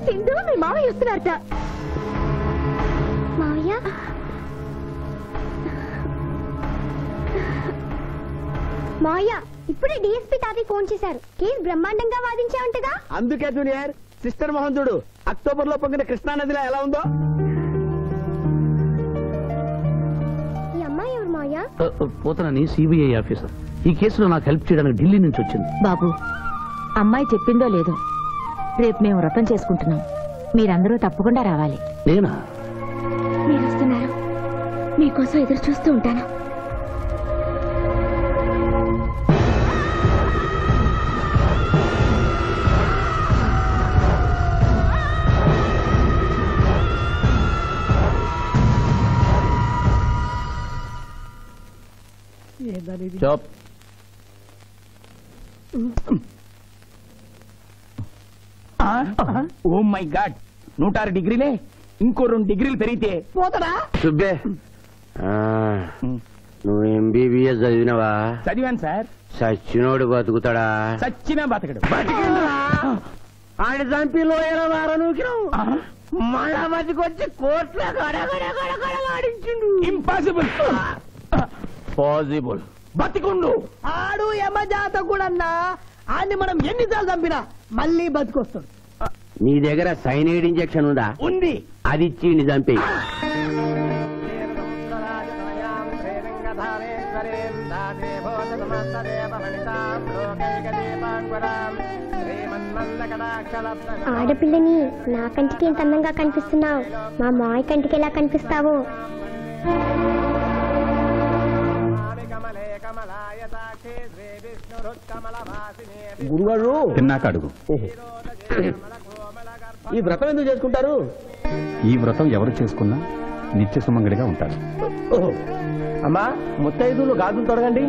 సింధు మీ మామయ్య వస్తున్నారట మావయ్య మావయ్య ఇప్పుడే డిఎస్పీ తాతయ్య ఫోన్ చేశారు కేసు బ్రహ్మాండంగా వాదించావంటగా అందుకే జూనియర్ సిస్టర్ మోహన్ చూడు అక్టోబర్ లో పొంగిన కృష్ణా నదిలో ఎలా ఉందో ఈ అమ్మాయి ఎవరు మావయ్య పోతనని సిబిఐ ఆఫీసర్ ఈ కేసులో నాకు హెల్ప్ చేయడానికి ఢిల్లీ నుంచి వచ్చింది బాబు అమ్మాయి చెప్పిందో లేదో రేపు మేము వ్రతం చేసుకుంటున్నాం మీరందరూ తప్పకుండా రావాలి నేనా మీరు వస్తున్నారు మీకోసం ఎదురు చూస్తూ ఉంటాను జాబ్ ఓ మై గాడ్ నూట ఆరు డిగ్రీలే ఇంకో రెండు డిగ్రీలు పెరిగితే పోతడా సుబ్బే ఆ, నువ్వు ఎంబీబీఎస్ చదివినవా చదివాను సార్ సచ్చినోడు బతుకుతాడా చచ్చినా బతకడు ఆయన చంపి లోయల వారనూకినావు మళ్ళా బతికొచ్చి కోర్టులో ఆడించిండు ఇంపాసిబుల్ పాసిబుల్ బతికుండు ఆడు యమజాత కూడా ఆడిని మనం ఎన్నిసార్లు చంపినా మళ్ళీ బతికొస్తాడు నీ దగ్గర సైనైడ్ ఇంజెక్షన్ ఉందా ఉంది అది ఇచ్చి చంపి ఆడపిల్లని నా కంటికి ఎంత అందంగా కనిపిస్తున్నావు మా మాయ కంటికి ఎలా కనిపిస్తావో గురుగారు తిన్నాక అడుగు ఈ వ్రతం ఎందుకు చేసుకుంటారు ఈ వ్రతం ఎవరు చేసుకున్నా నిత్య సుమంగడిగా ఉంటారు ఓహో. అమ్మా ముత్తైదులు గాజులు తొడగండి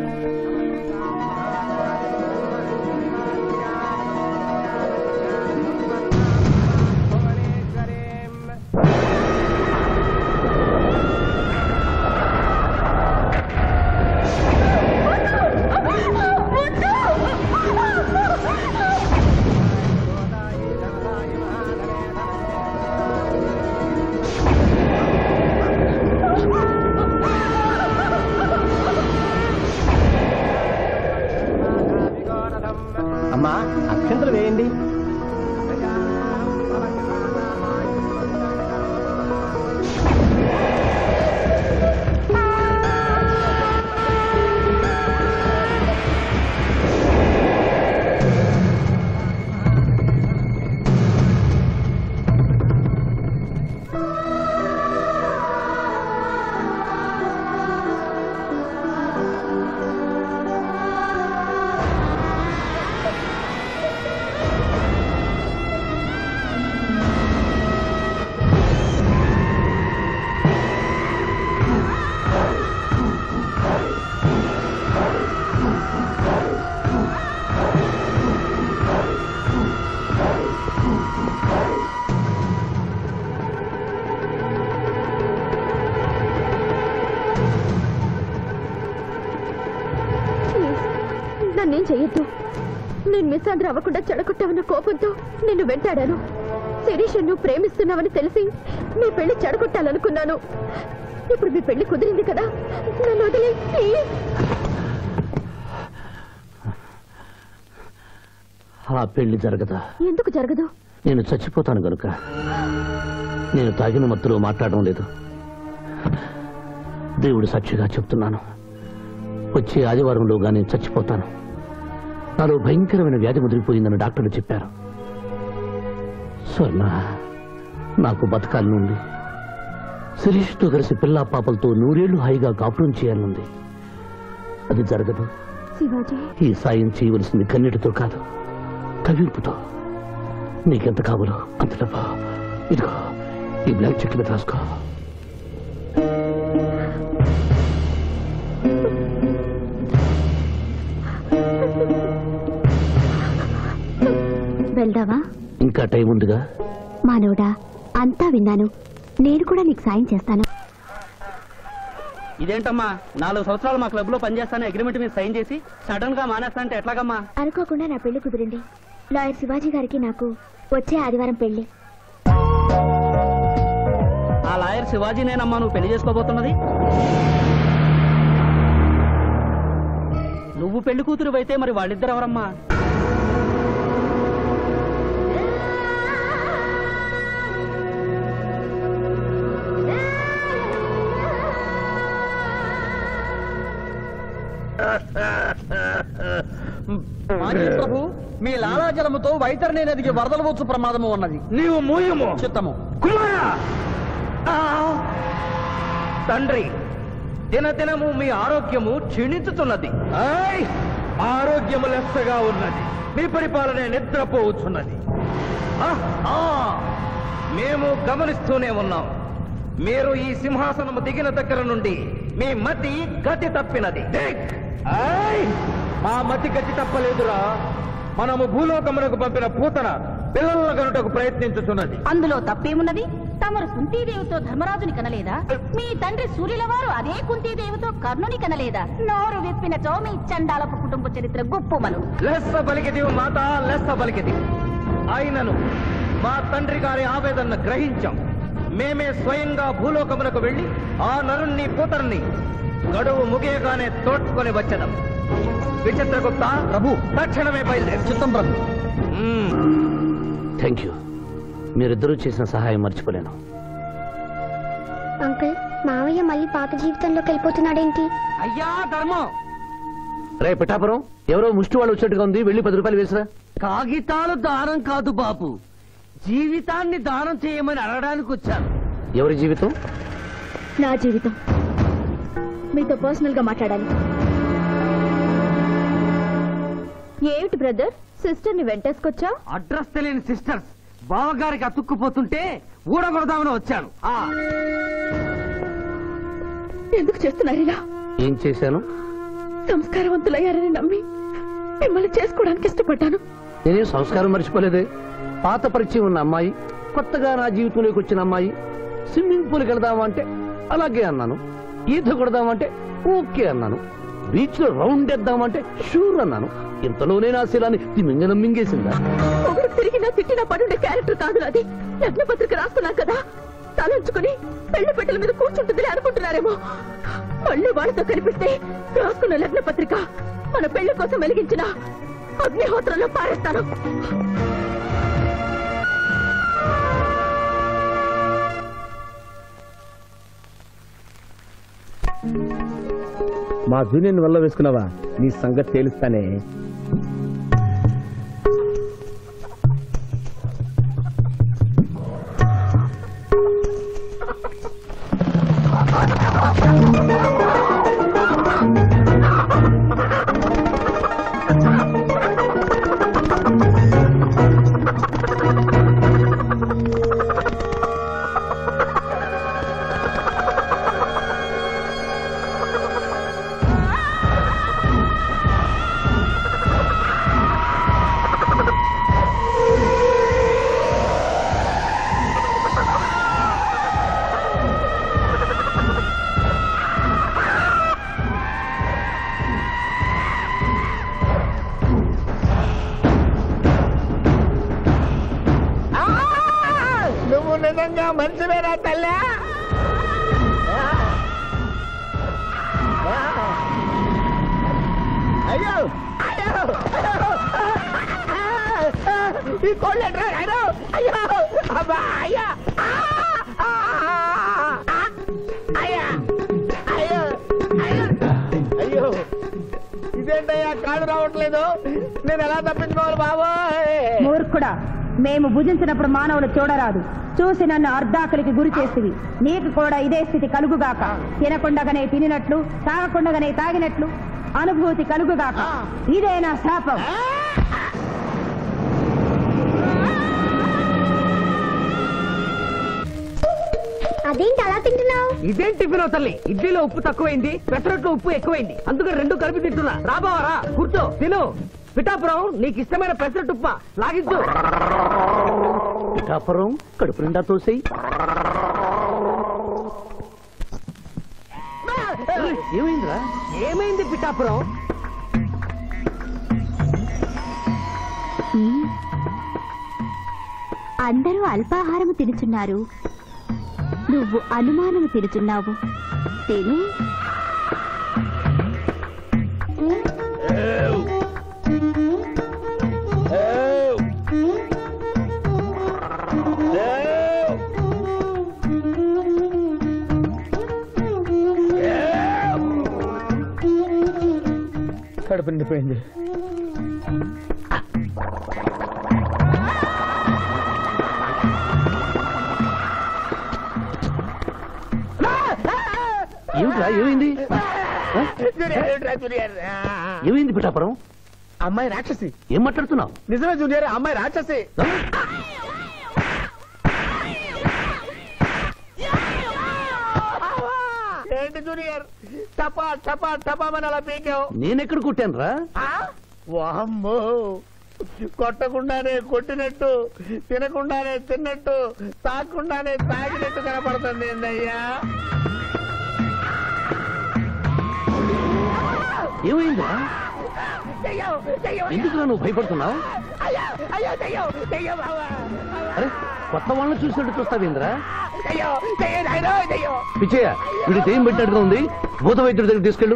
అమ్మా అక్షంతలు వేయండి నన్నేం చెయ్యొద్దు నేను మిస్ ఆంధ్ర అవ్వకుండా చెడగొట్టావన్న కోపంతో నిన్ను వెంటాడాను శిరీష్ నువ్వు ప్రేమిస్తున్నావని తెలిసి మీ పెళ్లి చెడగొట్టాలనుకున్నాను ఇప్పుడు మీ పెళ్లి కుదిరింది కదా నన్ను వదిలే ప్లీజ్ ఆ పెళ్లి జరగదా ఎందుకు జరగదు నేను చచ్చిపోతాను గనుక నేను తాగిన మత్తులో మాట్లాడడం లేదు దేవుడు సాక్షిగా చెప్తున్నాను వచ్చే ఆదివారంలో నేను చచ్చిపోతాను నాలో భయంకరమైన వ్యాధి ముదిరిపోయిందని డాక్టర్లు చెప్పారు స్వర్ణ నాకు బతకాలనుంది శిరీష్తో కలిసి పిల్లా పాపలతో నూరేళ్లు హాయిగా కాపురం చేయాలనుంది అది జరగదు శివాజీ ఈ సాయం చేయవలసింది కన్నీటితో కాదు కవింపుతో నీకెంత కావాలో అంత డబ్బా ఇదిగో ఈ బ్లాక్ చెక్ మీద రాసుకో వెళ్దావా ఇంకా టైం ఉందిగా మానవుడా అంతా విన్నాను నేను కూడా నీకు సాయం చేస్తాను ఇదేంటమ్మా నాలుగు సంవత్సరాలు మా క్లబ్ లో పనిచేస్తాను అగ్రిమెంట్ మీద సైన్ చేసి సడన్ గా మానేస్తా అంటే ఎట్లాగమ్మా అనుకోకుండా నా పెళ్లి కుదిరింది లాయర్ శివాజీ గారికి నాకు వచ్చే ఆదివారం పెళ్లి లాయర్ శివాజీనేనమ్మా నువ్వు పెళ్లి చేసుకోబోతున్నది నువ్వు పెళ్లి కూతురు అయితే మరి వాళ్ళిద్దరు ఎవరమ్మా ప్రభు మీ లాలాజలముతో వైతరణి నదికి వరదలు వచ్చు ప్రమాదము ఉన్నది నీవు మూయము చిత్తము కుమారా ఆ! తండ్రి దినదినము మీ ఆరోగ్యము క్షీణించుతున్నది ఆయ్! ఆరోగ్యము లెస్సగా ఉన్నది మీ పరిపాలన నిద్రపోవచ్చున్నది ఆ! ఆ! మేము గమనిస్తూనే ఉన్నాం మీరు ఈ సింహాసనము దిగిన దగ్గర నుండి మీ మతి గతి తప్పినది దిక్! ఆయ్! మా మతి గతి తప్పలేదురా మనము భూలోకమునకు పంపిన పూతన పిల్లల గనుటకు ప్రయత్నించుతున్నది అందులో తప్పేమున్నది తమరు కుంతీదేవితో ధర్మరాజుని కనలేదా మీ తండ్రి సూర్యుల వారు అదే కుంతీదేవితో కర్ణుని కనలేదా నోరు విప్పిన మీ చండాలపు కుటుంబ చరిత్ర గుప్పుమను లెస్స పలికిది మాత లెస్స పలికిది ఆయనను మా తండ్రి గారి ఆవేదన గ్రహించాం మేమే స్వయంగా భూలోకమునకు వెళ్లి ఆ నరుణ్ణి కూతుర్ని గడువు ముగియగానే తోడ్కొని వచ్చదం విచిత్రగుప్త ప్రభు తక్షణమే బయలుదేరు చిత్తం ప్రభు మ్మ్. థ్యాంక్ యూ మీరిద్దరూ చేసిన సహాయం మర్చిపోలేను అంకుల్ మావయ్య మళ్ళీ పాత జీవితంలోకి వెళ్ళిపోతున్నాడేంటి అయ్యా ధర్మం రే పిఠాపురం ఎవరో ముష్టి వాళ్ళు వచ్చినట్టుగా ఉంది వెళ్ళి పది రూపాయలు వేసిరా కాగితాలు దానం కాదు బాబు జీవితాన్ని దానం చేయమని అడగడానికి వచ్చాను ఎవరి జీవితం నా జీవితం మీతో పర్సనల్ గా మాట్లాడాలి ఏమిటి బ్రదర్ సిస్టర్ ని వెంటేసుకొచ్చా అడ్రస్ తెలియని సిస్టర్స్ బావగారికి అతుక్కుపోతుంటే ఊడగొడదామని వచ్చాను ఆ ఎందుకు చేస్తున్నారు ఇలా ఏం చేశాను సంస్కారవంతులయ్యారని నమ్మి మిమ్మల్ని చేసుకోవడానికి ఇష్టపడ్డాను నేనేం సంస్కారం మర్చిపోలేదే పాత పరిచయం ఉన్న అమ్మాయి కొత్తగా నా జీవితంలోకి వచ్చిన అమ్మాయి స్విమ్మింగ్ పూల్కి వెళదామా అంటే అలాగే అన్నాను ఈత కొడదామంటే ఓకే అన్నాను బీచ్ లో రౌండ్ వేద్దామంటే షూర్ అన్నాను ఇంతలోనే నా శీలాన్ని తిమింగనం మింగేసిందా ఒకరు తిరిగినా తిట్టినా పడుండే క్యారెక్టర్ కాదు అది లగ్న పత్రిక రాస్తున్నాం కదా తలంచుకుని పెళ్లి పెట్టెల మీద కూర్చుంటుందని అనుకుంటున్నారేమో మళ్ళీ వాళ్ళతో కనిపిస్తే రాసుకున్న లగ్న పత్రిక మన పెళ్లి కోసం వెలిగించిన అగ్నిహోత్రంలో పారేస్తాను మా జూనియర్ వల్ల వేసుకున్నావా నీ సంగతి తేలుస్తానే నువ్వు నిజంగా మనిషివేనా తల్లి అయ్యో అయ్యో ఈ కోళ్ళు ఎట్రా అయ్యో అయ్యో అబ్బా అయ్యా అయ్యా అయ్యో అయ్యో అయ్యో ఇదేంటయ్యా కాళ్ళు రావట్లేదు నేను ఎలా తప్పించుకోవాలి బాబోయ్ మూర్ఖుడా మేము భుజించినప్పుడు మానవులు చూడరాదు చూసి నన్ను అర్ధాకలికి గురి చేసివి నీకు కూడా ఇదే స్థితి కలుగుగాక తినకుండగానే తినినట్లు తాగకుండగానే తాగినట్లు అనుభూతి కలుగుగాక ఇదే నా శాపం అదేంటి అలా తింటున్నావు ఇదేం టిఫిన్ తల్లి ఇడ్లీలో ఉప్పు తక్కువైంది పెసరట్లో ఉప్పు ఎక్కువైంది అందుకని రెండు కలిపి తింటున్నా రాబావరా కూర్చో తిను పిఠాపురం నీకు ఇష్టమైన పెసరట్టు ఉప్మా లాగించు పిఠాపురం కడుపు నిండా తోసేయి ఏమైందిరా ఏమైంది పిఠాపురం అందరూ అల్పాహారం తినుచున్నారు నువ్వు అనుమానం తిరుచున్నావు తిని కడుపు నిండిపోయింది ఏమిట్రా ఏమైంది ఆ? ఏమైంది పిఠాపురం అమ్మాయి రాక్షసి ఏం మాట్లాడుతున్నావు నిజమే జూనియర్ అమ్మాయి రాక్షసి ఏంటి జూనియర్ టపా టపా టపామని అలా పీకావు నేనెక్కడ కొట్టాను రా వామ్మో కొట్టకుండానే కొట్టినట్టు తినకుండానే తిన్నట్టు తాగకుండానే తాగినట్టు కనపడుతుంది ఏందయ్యా ఏమైందిరా ఎందుకురా నువ్వు భయపడుతున్నావు అయ్యో దయ్యం దయ్యం బావా అరే కొత్త వాళ్ళని చూసినట్టు చూస్తావేంద్రా దయ్యం దయ్యం నాయనో దయ్యం పిచ్చయ్య వీడి దెయ్యం పెట్టినట్టుగా ఉంది భూత వైద్యుడి దగ్గర తీసుకెళ్ళు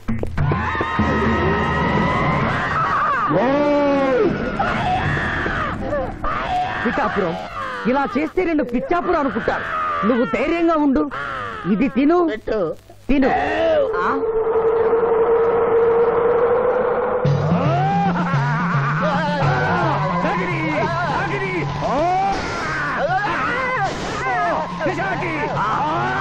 పిఠాపురం ఇలా చేస్తే రెండు పిచ్చాపురం అనుకుంటారు నువ్వు ధైర్యంగా ఉండు ఇది తిను పెట్టు తిను ఆ? పిశాచి! ఆ!